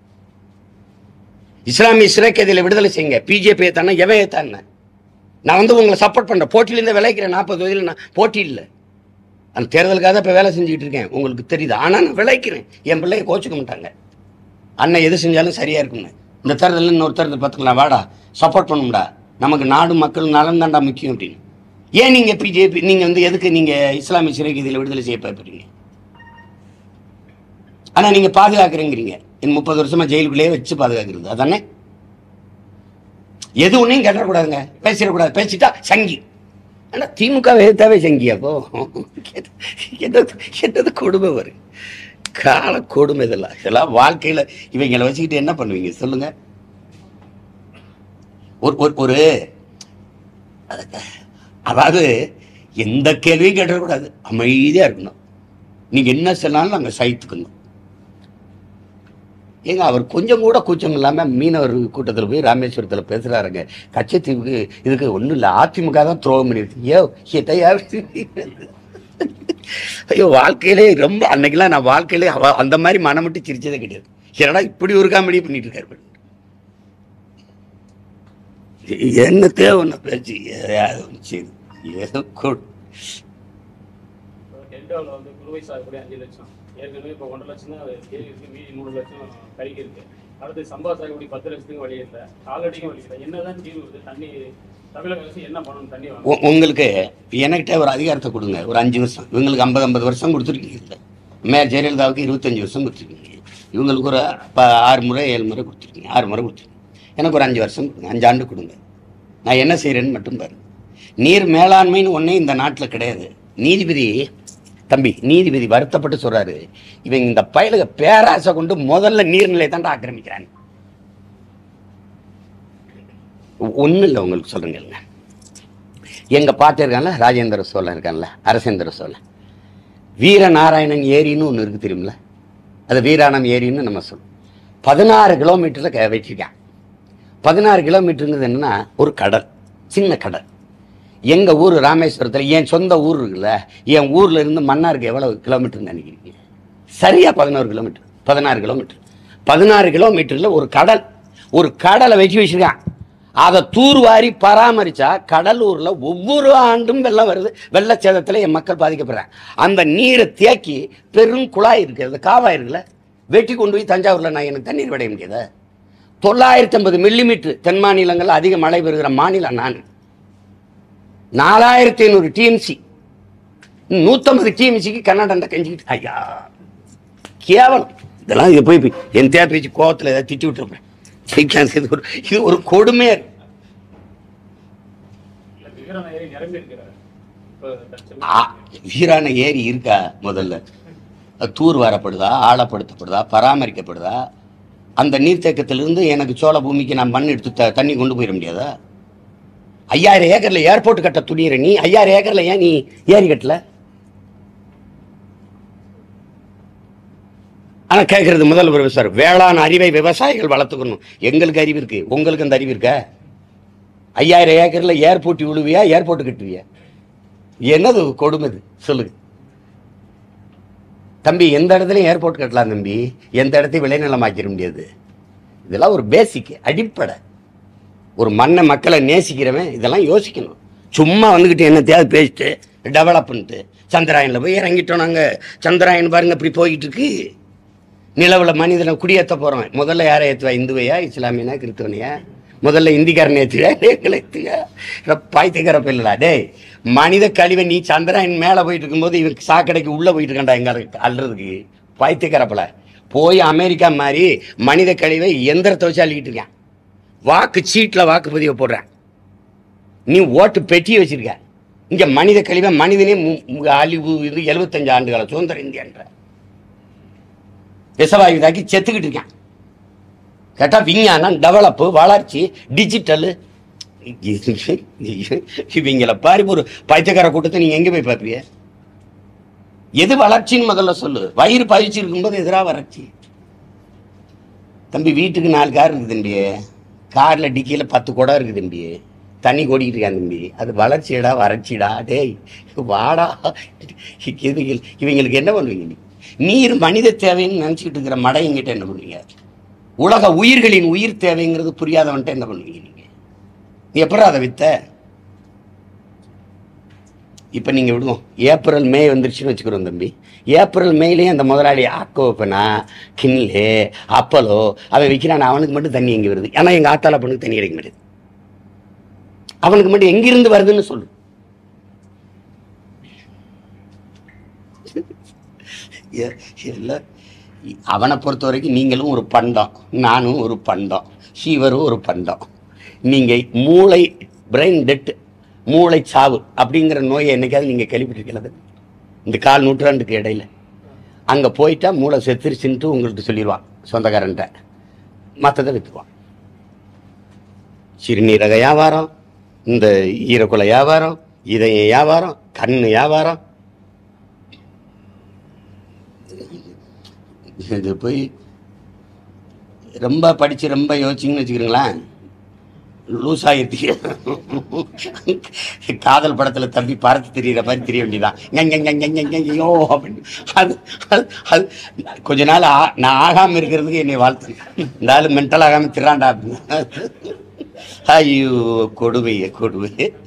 இஸ்லாமிய சிறைக்கைதியில் விடுதலை செய்யுங்க பிஜேபி தானே எவன் ஏத்தான நான் வந்து உங்களை சப்போர்ட் பண்றேன் போட்டியிலேருந்து விளைக்கிறேன் நாற்பது வயதில் நான் போட்டி இல்லை அந்த தேர்தலுக்காக தான் இப்போ வேலை செஞ்சுக்கிட்டு இருக்கேன் உங்களுக்கு தெரியுது ஆனால் நான் விளைக்கிறேன் என் பிள்ளைய கோச்சிக்க மாட்டாங்க அண்ணன் எது செஞ்சாலும் சரியா இருக்குங்க இந்த தேர்தலில் இன்னொரு தேர்தல் பார்த்துக்கலாம் வாடா சப்போர்ட் பண்ணும்டா நமக்கு நாடு மக்கள் நலன் தான்டா முக்கியம் அப்படின்னு ஏன் நீங்க பிஜேபி நீங்க வந்து எதுக்கு நீங்க இஸ்லாமிய சிறை கைதிகளை விடுதலை செய்ய பார்க்குறீங்க ஆனா நீங்க பாதுகாக்கிறீங்கிறீங்க இன்னும் முப்பது வருஷமா ஜெயிலுக்குள்ளேயே வச்சு பாதுகாக்கிறது அதானே எது ஒன்றையும் கேட்டக்கூடாதுங்க பேசிடக்கூடாது பேசிட்டா சங்கி ஆனா திமுக எதிர்த்தாவே சங்கி அப்போ என்னது என்னது கொடுமை வரும் கால கொடுமை இதெல்லாம் இதெல்லாம் வாழ்க்கையில இவங்களை வச்சுக்கிட்டு என்ன பண்ணுவீங்க சொல்லுங்க ஒரு ஒரு ஒரு அதாவது எந்த கேள்வியும் கேட்டக்கூடாது அமைதியா இருக்கணும் நீங்க என்ன சொன்னாலும் நாங்க சகித்துக்கணும் ஏங்க அவர் கொஞ்சம் கூட கூச்சம் இல்லாம மீனவர் கூட்டத்தில் போய் ராமேஸ்வரத்தில் பேசுறாருங்க கச்சத்தீவுக்கு இதுக்கு ஒன்றும் இல்லை அதிமுக தான் துரோகம் பண்ணிருக்கு ஏ எதையா ஐயோ வாழ்க்கையிலே ரொம்ப அன்னைக்கெல்லாம் நான் வாழ்க்கையிலே அவ- அந்த மாதிரி மனம் விட்டு சிரிச்சதே கிடையாது என்னடா இப்படி ஒரு காமெடி பண்ணிட்டு இருக்காரு பாரு. என்னத்தே ஒன்று பேச்சு எதையாவது ஒண்ணு செய்யுது. ஏதோ கொடு டெல்டாவில் வந்து குறுவை சாகுபடி அஞ்சு லட்சம் ஏற்கனவே இப்போ ஒன்றரை லட்சம் தான் அது தேதி இருக்கு மீதி மூணு லட்சம் கைக்கு இருக்கு அடுத்து சம்பா சாகுபடி பத்து லட்சத்துக்கு வழி இல்லை கால்நடைக்கும் வழி இல்லை என்னதான் தீர்வு இது தண்ணி தமிழக அரசு என்ன பண்ணணும் தண்ணி வாங்க உ- உங்களுக்கு எனக்கிட்ட ஒரு அதிகாரத்தை கொடுங்க ஒரு அஞ்சு வருஷம் இவங்களுக்கு ஐம்பது ஐம்பது வருஷம் கொடுத்துருக்கீங்க மே ஜெயலலிதாவுக்கு இருபத்தஞ்சு வருஷம் கொடுத்துருக்கீங்க இவங்களுக்கு ஒரு ப ஆறு முறை ஏழு முறை கொடுத்துருக்கீங்க ஆறு முறை கொடுத்துருக்கீங்க எனக்கு ஒரு அஞ்சு வருஷம் கொடுங்க அஞ்சு ஆண்டு கொடுங்க நான் என்ன செய்கிறேன்னு மட்டும் பாருங்க நீர் மேலாண்மைன்னு ஒன்றே இந்த நாட்டில் கிடையாது நீதிபதி தம்பி நீதிபதி வருத்தப்பட்டு சொல்றாரு இவங்க இந்த பயலுக பேராசை கொண்டு முதல்ல நீர்நிலை தாண்டா ஆக்கிரமிக்கிறாங்க ஒன்றும் இல்லை உங்களுக்கு சொல்லுங்க எங்க பாட்டு இருக்கான்ல ராஜேந்திர சோழன் இருக்கான்ல அரசேந்திர சோழன் வீரநாராயணன் ஏரின்னு ஒன்று இருக்கு தெரியுமில்ல அது வீராணம் ஏரின்னு நம்ம சொல்லுவோம் பதினாறு கிலோமீட்டரில் க வச்சிருக்கான் பதினாறு கிலோமீட்டருங்கிறது என்னன்னா ஒரு கடல் சின்ன கடல் எங்க ஊர் ராமேஸ்வரத்தில் என் சொந்த ஊர் இருக்குல்ல என் ஊர்ல இருந்து மன்னாருக்கு எவ்வளவு கிலோமீட்டர்னு நினைக்கிறீங்க சரியா பதினோரு கிலோமீட்டர் பதினாறு கிலோமீட்டர் பதினாறு கிலோமீட்டர்ல ஒரு கடல் ஒரு கடலை வச்சு வச்சிருக்கான் அதை தூர்வாரி பராமரிச்சா கடலூர்ல ஒவ்வொரு ஆண்டும் வெள்ளம் வருது வெள்ளச்சேதத்துல என் மக்கள் பாதிக்கப்படுறாங்க அந்த நீரை தேக்கி பெரும் குழாய் இருக்கு அந்த காவாய் இருக்குல்ல வெட்டி கொண்டு போய் தஞ்சாவூர்ல நான் எனக்கு தண்ணீர் விடைய முடியாதா தொள்ளாயிரத்தி ஐம்பது மில்லிமீட்டர் தென் மாநிலங்கள் அதிக மழை பெறுகிற மாநிலம் நான் நாலாயிரத்தி ஐநூறு டிஎம்சி நூற்றம்பது டிஎம்சிக்கு கர்நாடகா கெஞ்சிக்கிட்டு ஐயா கேவலம் இதெல்லாம் இது போய் போய் என் தேட்டர் வச்சு கோவத்தில் ஏதாவது திட்டி விட்டுருப்பேன் ஜெயிக்கலாம் இது ஒரு இது ஒரு கொடுமையா இருக்கு இல்லை விவரம் ஏறி நிரம்பி இருக்கிறார் இப்போ ஆ, வீரான ஏரி இருக்கா முதல்ல அது தூர் வரப்படுதா ஆழப்படுத்தப்படுதா பராமரிக்கப்படுதா அந்த நீர்த்தேக்கத்திலிருந்து எனக்கு சோழ பூமிக்கு நான் மண் எடுத்து த- தண்ணி கொண்டு போயிட முடியாதா ஐயாயிரம் ஏக்கர்ல ஏர்போர்ட் கட்ட துணியிற நீ ஐயாயிரம் ஏக்கர்ல ஏன் நீ ஏரி கட்டல ஆனா கேட்கறது முதல்ல ஒரு சார் வேளாண் அறிவை விவசாயிகள் வளர்த்துக்கணும் எங்களுக்கு அறிவு இருக்கு உங்களுக்கு அந்த அறிவு இருக்கா ஐயாயிரம் ஏக்கர்ல ஏர்போர்ட் விழுவியா ஏர்போர்ட் கட்டுவியா என்னது கொடுமை இது சொல்லுங்க தம்பி எந்த இடத்துலையும் ஏர்போர்ட் கட்டலாம் தம்பி எந்த இடத்தையும் விளைநிலமாக்கிட முடியாது இதெல்லாம் ஒரு பேசிக் அடிப்படை ஒரு மண்ணை மக்களை நேசிக்கிறவன் இதெல்லாம் யோசிக்கணும் சும்மா வந்துக்கிட்டு என்னத்தையாவது பேசிட்டு டெவலப் பண்ணிட்டு சந்திராயனில் போய் இறங்கிட்டோம் நாங்கள் சந்திராயன் பாருங்க இப்படி போய்கிட்டு இருக்கு நிலவில் மனிதனை குடியேற்ற போகிறோம் முதல்ல யாரை ஏற்றுவா இந்துவையா இஸ்லாமியனா கிறிஸ்தவனையா முதல்ல இந்திக்காரன் ஏற்றுவியா எங்களை ஏற்றுவியா பாய்த்துக்கிற பிள்ளடா டேய் மனித கழிவை நீ சந்திராயன் மேலே போயிட்டு இருக்கும்போது இவன் சாக்கடைக்கு உள்ளே போயிட்டு இருக்கான்டா எங்க அல்றதுக்கு பாய்த்துக்கிறப்பல போய் அமெரிக்கா மாதிரி மனித கழிவை எந்திரத்தை வச்சு அள்ளிக்கிட்டு இருக்கான் வாக்கு சீட்டில் வாக்குப்பதிவை போடுறேன் நீ ஓட்டு பெட்டி வச்சிருக்க இங்க மனித கழிவை மனிதனே மு- மு- அழிவு இது எழுபத்தஞ்சு ஆண்டுகால சுதந்திர இந்தியான்ற விஷவாயு தாக்கி செத்துக்கிட்டு இருக்கான் கேட்டா விஞ்ஞானம் டெவலப்பு வளர்ச்சி டிஜிட்டலு இவங்கள பாரு ஒரு பைத்தியக்கார கூட்டத்தை நீங்க எங்க போய் பார்ப்பீங்க எது வளர்ச்சின்னு முதல்ல சொல்லு வயிறு பயிற்சி இருக்கும்போது எதிராக வறட்சி தம்பி வீட்டுக்கு நாலு கார் இருக்குது தம்பி கார்ல டிக்கியில பத்து குடம் இருக்குது தம்பி தண்ணி ஓடிக்கிட்டு இருக்கான் தம்பி அது வளர்ச்சியடா வறட்சிடா டேய் வாடா இதுகள் இவங்களுக்கு என்ன பண்ணுவீங்க நீ நீர் மனித தேவைன்னு நினச்சிக்கிட்டு இருக்கிற மடையங்கிட்ட என்ன பண்ணுவீங்க உலக உயிர்களின் உயிர் தேவைங்கிறது புரியாதவன்ட்ட என்ன பண்ணுவீங்க நீங்க நீ எப்பறம் அதை வித்த இப்போ நீங்கள் விடுவோம் ஏப்ரல் மே வந்துருச்சுன்னு வச்சுக்கிறோம் தம்பி ஏப்ரல் மேலேயும் அந்த முதலாளி ஆக்கோப்பனா கின்லே அப்பலோ அவன் விற்கிறான் அவனுக்கு மட்டும் தண்ணி எங்கே வருது ஆனால் எங்கள் ஆத்தால பொண்ணுக்கு தண்ணி கிடைக்க மாட்டேது அவனுக்கு மட்டும் எங்கிருந்து வருதுன்னு சொல்லு எ- எல்லாம் அவனை பொறுத்த வரைக்கும் நீங்களும் ஒரு பண்டம் நானும் ஒரு பண்டம் சீவரும் ஒரு பண்டம் நீங்கள் மூளை பிரெயின் டெட் மூளை சாவு அப்படிங்கிற நோயை என்னைக்காவது நீங்கள் கேள்விப்பட்டிருக்கிறது இந்த கால் நூற்றாண்டுக்கு இடையில அங்கே போயிட்டா மூளை செத்துருச்சுன்ட்டு உங்களுக்கு சொல்லிடுவான் சொந்தக்காரன்ட்ட மற்றதை விற்றுவான் சிறுநீரக வியாபாரம் இந்த ஈரக்குலை வியாபாரம் இதய வியாபாரம் கண்ணு வியாபாரம் இது போய் ரொம்ப படித்து ரொம்ப யோசிச்சிங்கன்னு வச்சுக்கிறீங்களேன் லூஸ் ஆகிருச்சு காதல் படத்துல தம்பி பறத்து தெரியுற மாதிரி தெரிய வேண்டியதான் ஐயோ அப்படின்னு அது அது அது கொஞ்ச நாள் ஆ- நான் ஆகாம இருக்கிறதுக்கு என்னை வாழ்த்து இந்த ஆளு மென்டல் ஆகாம திராண்டா அப்படின்னு ஐயோ கொடுமை கொடுமை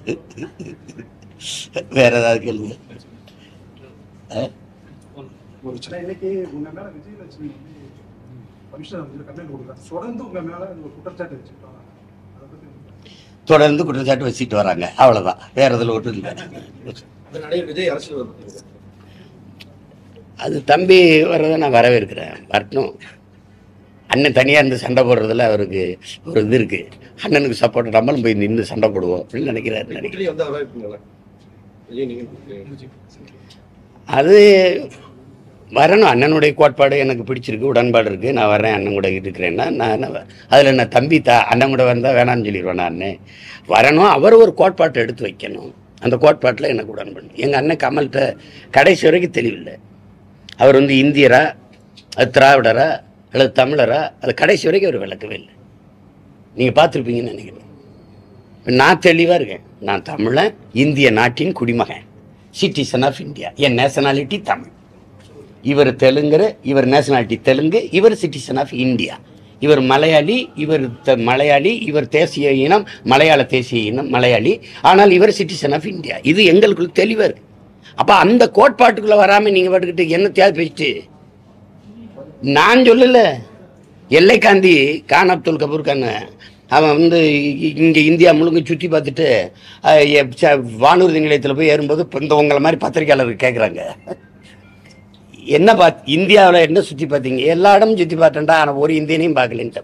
வேற ஏதாவது கேளுங்க அஹ்? ஆனா இன்னைக்கு உங்க மேல விஜயலட்சுமி வந்து கமிஷனர் வந்து கம்ப்ளைண்ட் கொடுக்குறாங்க தொடர்ந்து உங்க மேல ஒரு குற்றச்சாட்டு வச்சுக்கிட்டாங்க அதை பத்தி உங்க- தொடர்ந்து குற்றச்சாட்டு வச்சுட்டு வராங்க அவ்வளவுதான் வேற இதில் ஒன்றும் இல்லை அந்த நடிகர் விஜய் அரசியல் வருது அது தம்பி வர்றதை நான் வரவேற்கிறேன் வரட்டும் அண்ணன் தனியாக இருந்து சண்டை போடுறதுல அவருக்கு ஒரு இது இருக்கு அண்ணனுக்கு சப்போர்ட் நம்மளும் போய் நின்று சண்டை போடுவோம் அப்படின்னு நினைக்கிறாரு நினைக்கிறேன் கூட்டணி வந்து வரவேற்பீங்களா விஜய் நீங்க அது வரணும் அண்ணனுடைய கோட்பாடு எனக்கு பிடிச்சிருக்கு உடன்பாடு இருக்குது நான் வரேன் அண்ணன் கூட இருக்கிறேன்னா நான் அதில் நான் தம்பி த அண்ணன் கூட வந்தால் வேணாம்னு சொல்லிடுவேன் நான் வரணும் அவர் ஒரு கோட்பாட்டை எடுத்து வைக்கணும் அந்த கோட்பாட்டில் எனக்கு உடன்பாடு எங்கள் அண்ணன் கமல்கிட்ட கடைசி வரைக்கும் தெளிவில்லை அவர் வந்து இந்தியரா அது திராவிடரா அல்லது தமிழரா அது கடைசி வரைக்கும் அவர் விளக்கவே இல்லை நீங்கள் பார்த்துருப்பீங்கன்னு நினைக்கிறேன் நான் தெளிவாக இருக்கேன் நான் தமிழன் இந்திய நாட்டின் குடிமகன் சிட்டிசன் ஆஃப் இந்தியா என் நேஷனாலிட்டி தமிழ் இவர் தெலுங்கர் இவர் நேஷனாலிட்டி தெலுங்கு இவர் சிட்டிசன் ஆஃப் இந்தியா இவர் மலையாளி இவர் த- மலையாளி இவர் தேசிய இனம் மலையாள தேசிய இனம் மலையாளி ஆனால் இவர் சிட்டிசன் ஆஃப் இந்தியா இது எங்களுக்குள்ள தெளிவாக இருக்கு அப்போ அந்த கோட்பாட்டுக்குள்ளே வராமல் நீங்கள் பாட்டுக்கிட்டு என்ன தேவை பேசிட்டு நான் சொல்லல எல்லை காந்தி கான் அப்துல் கபூர் கான் அவன் வந்து இ- இங்க இந்தியா முழுங்க சுற்றி பார்த்துட்டு அஹ், எ- ச- வானூர்தி நிலையத்தில் போய் ஏறும்போது இப்போ இந்த உங்களை மாதிரி பத்திரிக்கையாளர் கேட்குறாங்க என்ன பாத் இந்தியாவில் என்ன சுற்றி பார்த்தீங்க எல்லா இடமும் சுற்றி பார்த்தேன்டா ஆனால் ஒரு இந்தியனையும் பார்க்கலன்ட்டு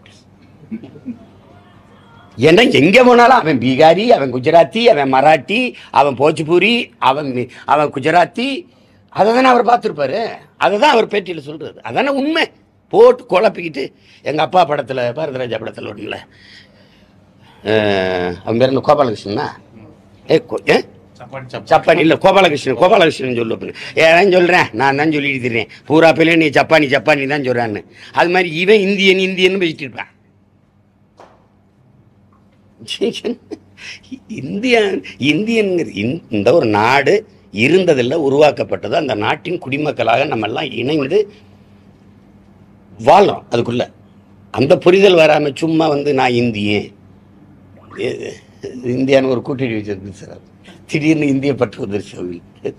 ஏன்னா எங்கே போனாலும் அவன் பீகாரி அவன் குஜராத்தி அவன் மராட்டி அவன் போஜ்பூரி அவன் மி- அவன் குஜராத்தி அதை தானே அவர் பார்த்துருப்பாரு அதை தான் அவர் பேட்டியில் சொல்கிறது அதானே உண்மை போட்டு குழப்பிக்கிட்டு எங்கள் அப்பா படத்தில் பாரதிராஜா படத்தில் ஒன்றுல அவன் பேர் என்ன கோபாலகிருஷ்ணனா ஏ கோ- ஏ சப்பானி இல்லை கோபாலகிருஷ்ணன் கோபாலகிருஷ்ணன் சொல்லுவேன் ஏன் சொல்கிறேன் நான் தான் சொல்லிட்டு இருக்கிறேன் பூரா பேர்ல நீ சப்பானி சப்பானி தான் சொல்கிறான்னு அது மாதிரி இவன் இந்தியன் இந்தியன் பேசிட்டு இருப்பான் இந்தியா இந்தியன்கிற இந்த- இந்த ஒரு நாடு இருந்ததில்ல உருவாக்கப்பட்டது அந்த நாட்டின் குடிமக்களாக நம்ம எல்லாம் இணைந்து வாழ்றோம் அதுக்குள்ள அந்த புரிதல் வராம சும்மா வந்து நான் இந்தியன் ஏ- இந்தியான்னு ஒரு கூட்டணி வச்சிருக்கு சார் திடீர்னு இந்திய பற்று வந்துருச்சு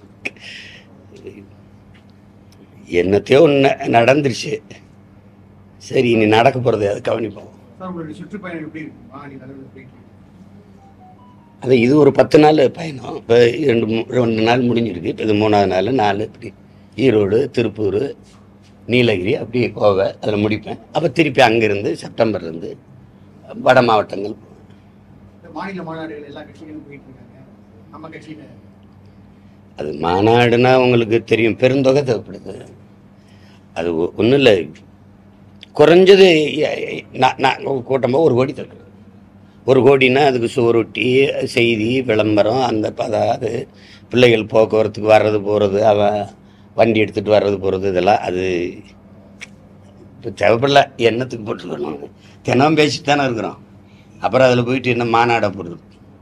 என்னத்தையோ ஒன்று நடந்துருச்சு சரி இனி நடக்க போகிறது அது கவனிப்போம் சார் உங்களுடைய சுற்றுப்பயணம் எப்படி இருக்கு மாநில அளவில் எப்படி இருக்கு அது இது ஒரு பத்து நாள் பயணம் இப்போ ரெண்டு மூ- ரெண்டு நாள் முடிஞ்சிருக்கு இப்போ இது மூணாவது நாள் நாலு இப்படி ஈரோடு திருப்பூர் நீலகிரி அப்படியே கோவை அதில் முடிப்பேன் அப்போ திருப்பி அங்கேருந்து செப்டம்பர்லேருந்து வட மாவட்டங்கள் போவேன். இந்த மாநில மாநாடுகள் எல்லா கட்சிகளும் போயிட்டு இருக்காங்க நம்ம கட்சியில அது மாநாடுனா உங்களுக்கு தெரியும் பெருந்தொகை தேவைப்படுது அது ஒன்றும் இல்லை குறைஞ்சது எ- எ- நான் நான் கூட்டமாக ஒரு கோடி தருது ஒரு கோடின்னா அதுக்கு சுவரொட்டி செய்தி விளம்பரம் அந்த ப- அதாவது பிள்ளைகள் போக்குவரத்துக்கு வர்றது போகிறது அவன் வண்டி எடுத்துகிட்டு வர்றது போகிறது இதெல்லாம் அது இப்போ தேவைப்படல எண்ணத்துக்கு போட்டுருக்கணும் தினம் பேசிட்டு தானே இருக்கிறோம் அப்புறம் அதில் போயிட்டு என்ன மாநாட போடுறது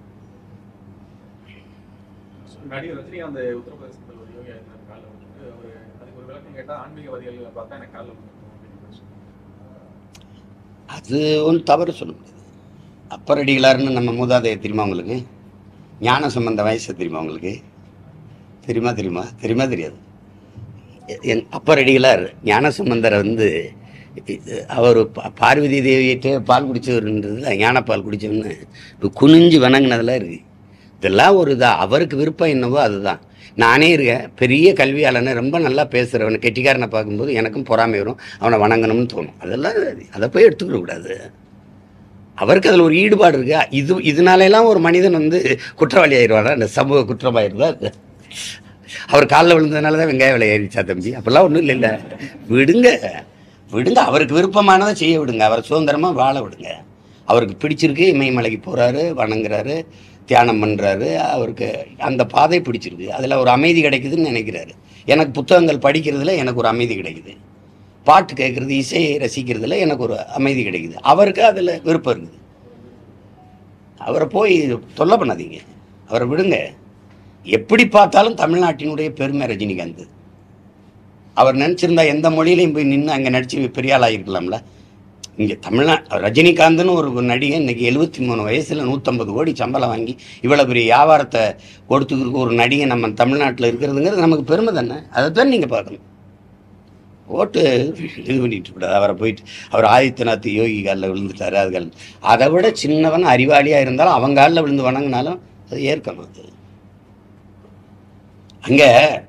நடிகர் ரஜினிகாந்த் உத்தரப்பிரதேசத்தில் ஒரு யோகி ஆதித்யநாத் காலில் விழுந்து அவர் அதுக்கு ஒரு விளக்கம் கேட்டால் ஆன்மீகவாதிகள் பார்த்தா எனக்கு காலில் விழுந்துருக்கும் அப்படின்னு சொன்னார். அது ஒன்றும் தவறு சொல்ல முடியாது அப்பர் அடிகளார்னு நம்ம மூதாதையர் தெரியுமா உங்களுக்கு ஞான சம்பந்த வயசு தெரியுமா உங்களுக்கு தெரியுமா தெரியுமா தெரியுமா தெரியாது எ- என் அப்பர் அடிகளார் ஞான சம்பந்தரை வந்து இது அவர் பா- பார்வதி தேவியிட்ட பால் குடிச்சவர்ன்றது ஞானப்பால் குடிச்சவன்னு இப்போ குனிஞ்சு வணங்கினதெல்லாம் இருக்குது இதெல்லாம் ஒரு இதா அவருக்கு விருப்பம் என்னவோ அதுதான் நானே இருக்கேன் பெரிய கல்வியாளனை ரொம்ப நல்லா பேசுகிறவனை கெட்டிக்காரனை பார்க்கும்போது எனக்கும் பொறாமை வரும் அவனை வணங்கணும்னு தோணும் அதெல்லாம் அதை போய் எடுத்துக்கிட கூடாது அவருக்கு அதில் ஒரு ஈடுபாடு இருக்கு இது இதனாலெல்லாம் ஒரு மனிதன் வந்து குற்றவாளி ஆயிடுவாரா இந்த சமூக குற்றமாயிருந்தா அவர் காலில் விழுந்ததுனால தான் வெங்காய விலை ஏறிச்சா தம்பி அப்பெல்லாம் ஒன்றும் இல்லைல்ல விடுங்க விடுங்க அவருக்கு விருப்பமானதை செய்ய விடுங்க அவர் சுதந்திரமாக வாழ விடுங்க அவருக்கு பிடிச்சிருக்கு இமயமலைக்கு போகிறாரு வணங்குறாரு தியானம் பண்ணுறாரு அவருக்கு அந்த பாதை பிடிச்சிருக்கு அதில் ஒரு அமைதி கிடைக்குதுன்னு நினைக்கிறாரு எனக்கு புத்தகங்கள் படிக்கிறதுல எனக்கு ஒரு அமைதி கிடைக்குது பாட்டு கேட்குறது இசையை ரசிக்கிறதுல எனக்கு ஒரு அமைதி கிடைக்குது அவருக்கு அதில் விருப்பம் இருக்குது அவரை போய் தொல்லை பண்ணாதீங்க அவரை விடுங்க எப்படி பார்த்தாலும் தமிழ்நாட்டினுடைய பெருமை ரஜினிகாந்த் அவர் நினச்சிருந்தா எந்த மொழியிலையும் போய் நின்று அங்கே நடிச்சு பெரிய ஆள் ஆகிருக்கலாம்ல இங்கே தமிழ்நா ரஜினிகாந்த்னு ஒரு நடிகை இன்னைக்கு எழுபத்தி மூணு வயசில் நூற்றம்பது கோடி சம்பளம் வாங்கி இவ்வளோ பெரிய வியாபாரத்தை கொடுத்துக்கிறதுக்கு ஒரு நடிகை நம்ம தமிழ்நாட்டில் இருக்கிறதுங்கிறது நமக்கு பெருமை தானே அதை தான் நீங்கள் பார்க்கணும் ஓட்டு இது பண்ணிட்டு விடாது அவரை போயிட்டு அவர் ஆதித்யநாத் யோகி காலில் விழுந்துட்டாரு அதுகள் அதை விட சின்னவன் அறிவாளியாக இருந்தாலும் அவங்க காலில் விழுந்து வணங்கினாலும் அது ஏற்கணும் அது அங்கே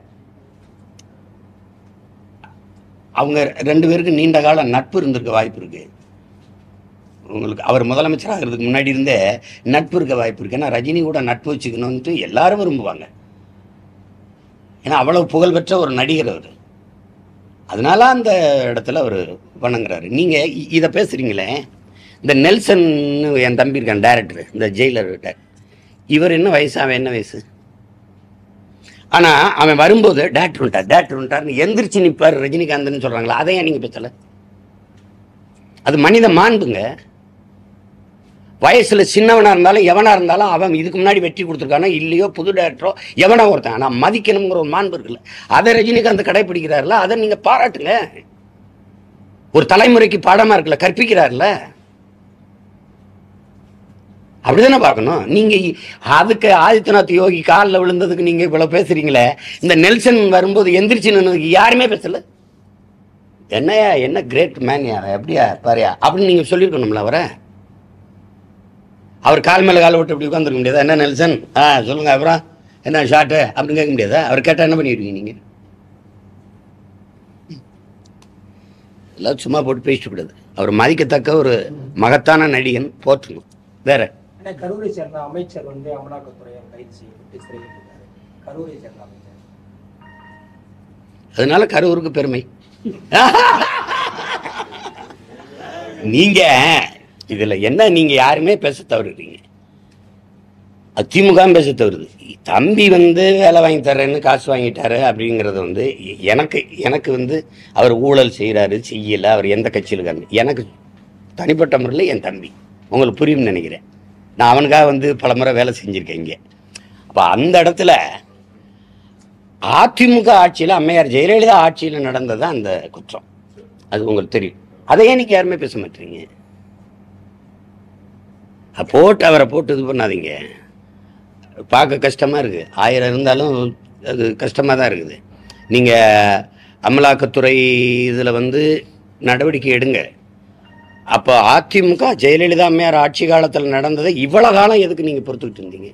அவங்க ரெண்டு பேருக்கு நீண்ட கால நட்பு இருந்திருக்க வாய்ப்பு இருக்கு உங்களுக்கு அவர் முதலமைச்சர் ஆகிறதுக்கு முன்னாடி இருந்தே நட்பு இருக்க வாய்ப்பு இருக்கு ஏன்னா ரஜினி கூட நட்பு வச்சுக்கணும்ட்டு எல்லாரும் விரும்புவாங்க ஏன்னா அவ்வளவு புகழ்பெற்ற ஒரு நடிகர் அவர் அதனால அந்த இடத்துல அவர் வணங்குறாரு நீங்க இ- இதை பேசுறீங்களே இந்த நெல்சன் என் தம்பி இருக்கான் டேரக்டர் இந்த ஜெயிலர் இவர் என்ன வயசு அவன் என்ன வயசு ஆனா அவன் வரும்போது டேரக்டர் வந்துட்டார் டேரக்டர் வந்துட்டார்னு எந்திரிச்சு நிற்பார் ரஜினிகாந்த்னு சொல்றாங்களா அதை ஏன் நீங்க பேசல அது மனித மாண்புங்க வயசுல சின்னவனா இருந்தாலும் எவனா இருந்தாலும் அவன் இதுக்கு முன்னாடி வெற்றி கொடுத்துருக்கானோ இல்லையோ புது டேரக்டரோ எவனோ ஒருத்தன் ஆனால் மதிக்கணுங்கிற ஒரு மாண்பு இருக்குல்ல அதை ரஜினிகாந்த் கடைபிடிக்கிறாருல அதை நீங்க பாராட்டுங்க ஒரு தலைமுறைக்கு பாடமா இருக்குல்ல கற்பிக்கிறாருல அப்படிதானே பார்க்கணும் நீங்க இ- அதுக்கு ஆதித்யநாத் யோகி காலில் விழுந்ததுக்கு நீங்க இவ்வளவு பேசுறீங்களே இந்த நெல்சன் வரும்போது எந்திரிச்சு நின்னதுக்கு யாருமே பேசல என்னையா என்ன கிரேட் மேன்யா எப்படியா பாரியா அப்படின்னு நீங்க சொல்லியிருக்கணும்ல அவரை அவர் கால் மேல கால் விட்டு இப்படி உட்காந்துருக்க முடியாதா என்ன நெல்சன் ஆ சொல்லுங்க அப்புறம் என்ன ஷார்ட்டு அப்படின்னு கேட்க முடியாதா அவர் கேட்டா என்ன பண்ணிடுவீங்க நீங்க எல்லாம் சும்மா போட்டு பேசிட்டு கூடாது அவர் மதிக்கத்தக்க ஒரு மகத்தான நடிகன் போற்றணும் வேற ஆனா கரூரை சேர்ந்த அமைச்சர் வந்து அமலாக்கத்துறையால் கைது செய்யப்பட்டு சிறையில் இருக்காரு கரூரை சேர்ந்த அமைச்சர் அதனால கரூருக்கு பெருமை நீங்க இதுல என்ன நீங்க யாருமே பேச தவறுறீங்க அதிமுக பேச தவறுது தம்பி வந்து வேலை வாங்கி தர்றேன்னு காசு வாங்கிட்டாரு அப்படிங்கிறது வந்து எ- எனக்கு எனக்கு வந்து அவர் ஊழல் செய்கிறாரு செய்யல அவர் எந்த கட்சியில் இருக்காரு எனக்கு தனிப்பட்ட முறையில் என் தம்பி உங்களுக்கு புரியும்னு நினைக்கிறேன் நான் அவனுக்காக வந்து பல முறை வேலை செஞ்சுருக்கேன் இங்கே அப்போ அந்த இடத்துல அதிமுக ஆட்சியில் அம்மையார் ஜெயலலிதா ஆட்சியில் நடந்தது அந்த குற்றம் அது உங்களுக்கு தெரியும் அதை ஏன் இன்னைக்கு யாருமே பேச மாட்டீங்க அ, போட்டு அவரை போட்டு இது பண்ணாதீங்க பார்க்க கஷ்டமா இருக்கு ஆயிரம் இருந்தாலும் அது கஷ்டமா தான் இருக்குது நீங்க அமலாக்கத்துறை இதில் வந்து நடவடிக்கை எடுங்க அப்போ அதிமுக ஜெயலலிதா அம்மையார் ஆட்சி காலத்தில் நடந்ததை இவ்வளவு காலம் எதுக்கு நீங்க பொறுத்துக்கிட்டு இருந்தீங்க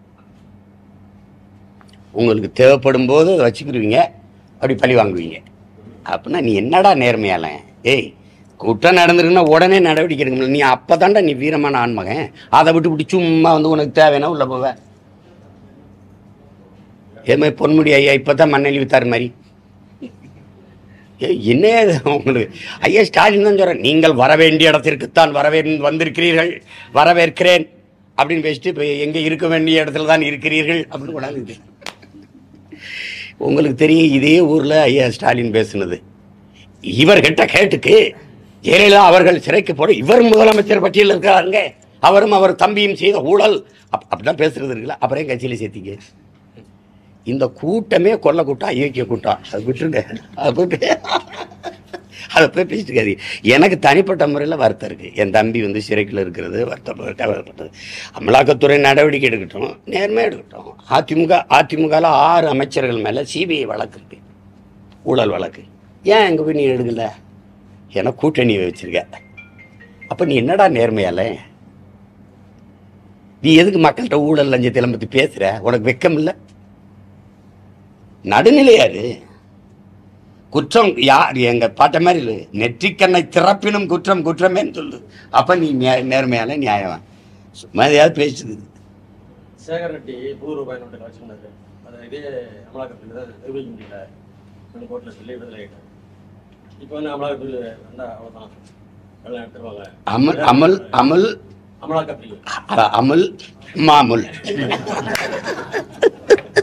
உங்களுக்கு தேவைப்படும் போது அதை வச்சுக்கிடுவீங்க அப்படி பழி வாங்குவீங்க அப்படின்னா நீ என்னடா நேர்மையால ஏய் குற்றம் நடந்திருக்குன்னா உடனே நடவடிக்கை எடுக்கணும் நீ அப்பதான்டா நீ வீரமான ஆண்மகன் அதை விட்டு விட்டு சும்மா வந்து உனக்கு தேவைன்னா உள்ள போவ ஏமே பொன்முடி ஐயா இப்பதான் மண்ணெளி வித்தார் மாதிரி ஏய், என்ன இது உங்களுக்கு ஐயா ஸ்டாலின் தான் சொல்றேன் நீங்கள் வர வேண்டிய இடத்திற்குத்தான் வரவே வந்திருக்கிறீர்கள் வரவேற்கிறேன் அப்படின்னு பேசிட்டு இப்போ எங்கே இருக்க வேண்டிய இடத்துல தான் இருக்கிறீர்கள் அப்படின்னு கொண்டாந்து உங்களுக்கு தெரியும் இதே ஊரில் ஐயா ஸ்டாலின் பேசுனது இவர்கிட்ட கேட்டுக்கு ஜெயலலிதா அவர்கள் சிறைக்கு போட இவர் முதலமைச்சர் பட்டியலில் இருக்கிறாருங்க அவரும் அவர் தம்பியும் செய்த ஊழல் அப் அப்படிதான் பேசுறது இருக்குல்ல அப்புறம் கட்சியில் சேர்த்திங்க இந்த கூட்டமே கொல்ல கூட்டம் ஐயோக்கிய கூட்டம் அது விட்டுருங்க அதை போய் பே- அதை போய் பேசிட்டு இருக்காதீங்க. எனக்கு தனிப்பட்ட முறையில் வருத்தம் இருக்குது என் தம்பி வந்து சிறைக்குள்ள இருக்கிறது வருத்தம் கவலைப்பட்டது அமலாக்கத்துறை நடவடிக்கை எடுக்கட்டும் நேர்மையாக எடுக்கட்டும் அதிமுக அதிமுகவில் ஆறு அமைச்சர்கள் மேலே சிபிஐ வழக்கு இருக்கு ஊழல் வழக்கு ஏன் எங்கே போய் நீ எடுக்கல ஏன்னா கூட்டணி வச்சிருக்க அப்போ நீ என்னடா நேர்மையால நீ எதுக்கு மக்கள்கிட்ட ஊழல் லஞ்சத்தை பற்றி பேசுற உனக்கு வெக்கம் இல்லை நடுநிலையாரு குற்றம் யார் எங்க பாட்ட மாதிரி இல்லை நெற்றிக்கண்ணை திறப்பினும் குற்றம் குற்றமேன்னு சொல்லு அப்ப நீ நே- நேர்மையால நியாயம் சும்மா எதையாவது பேசுது சேகர் ரெட்டி நூறு ரூபாய் நோட்டு வச்சிருந்தாரு அதை இதே அமலாக்கத்தில் தான் நிரூபிக்க முடியல சொல்லி கோர்ட்டில் சொல்லி விடுதலை ஆகிட்டார் இப்போ வந்து அமலாக்கத்தில் வந்தால் அவ்வளோதான் வெள்ளம் எடுத்துருவாங்க அமல் அமல் அமல் அமலாக்கத்தில் அ- அமல் மாமுல்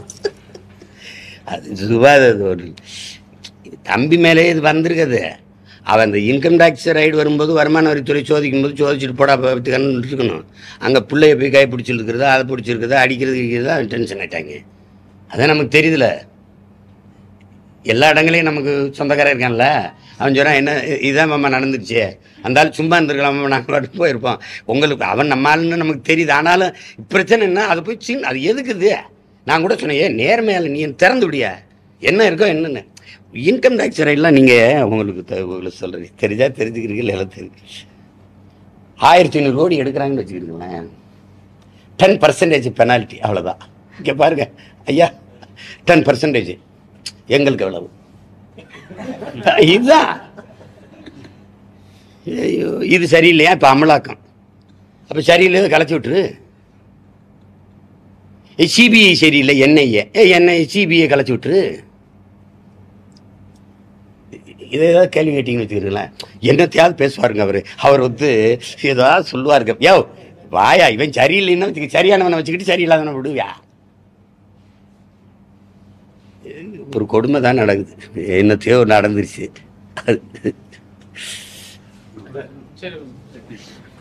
அது சுபா அது ஒரு தம்பி மேலே இது வந்திருக்குது அவன் அந்த இன்கம் டேக்ஸ் ரைடு வரும்போது வருமான வரித்துறை சோதிக்கும் போது சோதிச்சுட்டு போடா பார்த்துக்கன்னு இருக்கணும் அங்கே பிள்ளைய போய் கை பிடிச்சிருக்கிறதா அதை பிடிச்சிருக்கிறதா அடிக்கிறது இருக்கிறதா டென்ஷன் ஆயிட்டாங்க அதான் நமக்கு தெரியுதுல எல்லா இடங்களையும் நமக்கு சொந்தக்காரன் இருக்கான்ல அவன் சொல்கிறான் என்ன இதுதான் மாமா நடந்துருச்சு அந்த ஆள் சும்மா இருந்திருக்கலாம் நாங்கள் பாட்டு போயிருப்போம் உங்களுக்கு அவன் நம்ம ஆளுன்னு நமக்கு தெரியுது ஆனாலும் பிரச்சனை என்ன அதை போய் சின்ன அது எதுக்குது நான் கூட சொன்னேன் ஏ நேர்மையால் நீ திறந்து விடியா என்ன இருக்கோ என்னென்னு இன்கம் டேக்ஸ் ரைட்லாம் நீங்கள் உங்களுக்கு த- உங்களுக்கு சொல்கிறீங்க தெரிஞ்சா தெரிஞ்சுக்கிறீங்க எல்லாம் தெரிஞ்சு ஆயிரத்தி ஐநூறு கோடி எடுக்கிறாங்கன்னு வச்சுக்கிறீங்களேன் டென் பர்சன்டேஜ் பெனால்ட்டி அவ்வளோதான் இங்கே பாருங்க ஐயா டென் பர்சன்டேஜ் எங்களுக்கு எவ்வளவு இதுதான் ஐயோ இது சரியில்லையா இப்போ அமலாக்கம் அப்போ சரியில்லை கலைச்சி விட்டுரு சிபிஐ சரியில்லை என்ஐஏ என்ஐ சிபிஐ கலைச்சி விட்டுரு இதை ஏதாவது கேள்வி கேட்டீங்கன்னு வச்சுக்கிறீங்களேன் என்னத்தையாவது பேசுவாருங்க அவர் அவர் வந்து ஏதாவது சொல்லுவாருங்க யோ வாயா இவன் சரியில்லைன்னா வச்சுக்க சரியானவனை வச்சுக்கிட்டு சரியில்லாதவனை விடுவியா ஒரு கொடுமை தான் நடக்குது என்னத்தையோ நடந்துருச்சு சரி